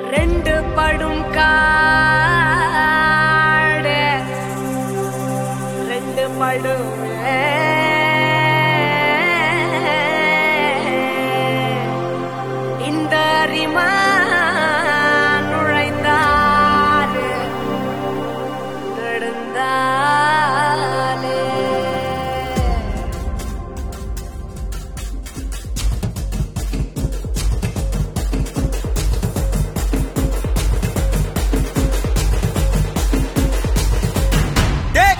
ரெண்டு படும் காடு ரெண்டு படும் இந்த அரிமா நுழைந்தாரு நடந்தாலே டேய்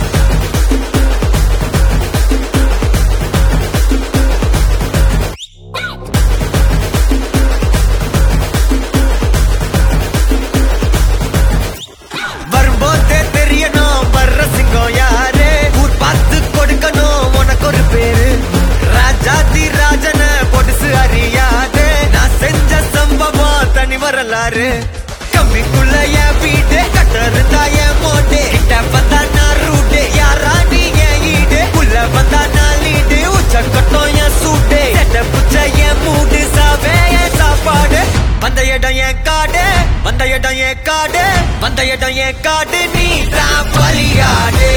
வரும்போதே தெரியணும் வர்ற சிங்கம் யாரு ஊர் பார்த்து கொடுக்கணும் உனக்கு ஒரு பேரு ராஜாதி ராஜன பொடுசு அறியாதே நான் செஞ்ச சம்பவம் தனி வரலாறு கம்மிக்குள்ள என் வீடு கட்ட இருந்தா என் மோட்டு கிட்ட வந்தா நான் ரூட்டு யாரா நீ என் ஈடு உள்ள வந்தா நான் லீடு உச்ச கட்டம் என் சூட்டு செட்ட புச்ச என் மூடு சாவே என் சாப்பாடு வந்த இடம் என் காடு வந்த இடம் என் காடு வந்த இடம் என் காடு நீ தான் பலியாடு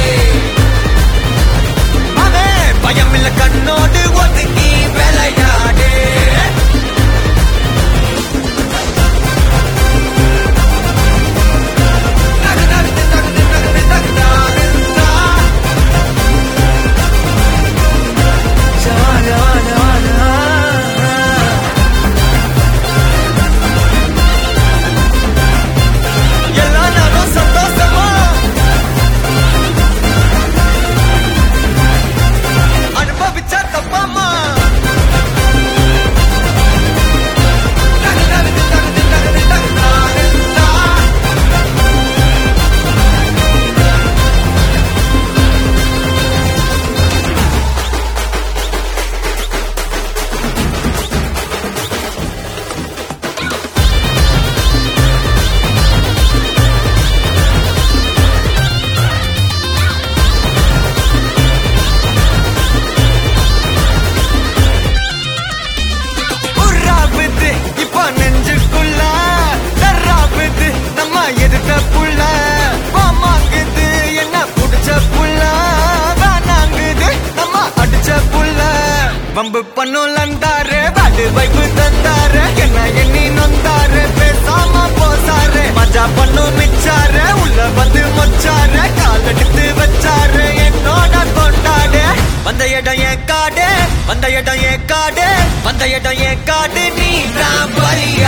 அவன் பயம் இல்ல கண்ணோடு ஒதுங்கி விளையாடு நகு நகு நகு நகு நகு நகு ஜவான் ஜவான் ஜவான் ஜவான் எல்லா நாளும் சந்தோஷமா அனுபவிச்சா தப்பாமா நகு நகு நகு நகு நகு நகு நகு உர்ராவுது இப்ப நெஞ்சுக்குள்ள தர்ராவுது நம்ம எதிர்த்த புள்ள மாமாங்குது என்ன புடிச்ச புள்ள வேணாங்குது நம்ம அடிச்ச புள்ள வம்பு பண்ணும் லந்தாரு வாடு வைப்பு தந்தாரு என்ன எண்ணி நொந்தாரு பேசாம போசாரு மஜா பண்ணும் மிச்சாரு உள்ள வந்து மொச்சாரு கால் எடுத்து வச்சாரு என்னோட கொண்டாடு வந்த இடம் என் காடு வந்த இடம் என் காடு வந்த இடம் என் காடு நீ தான் பலியா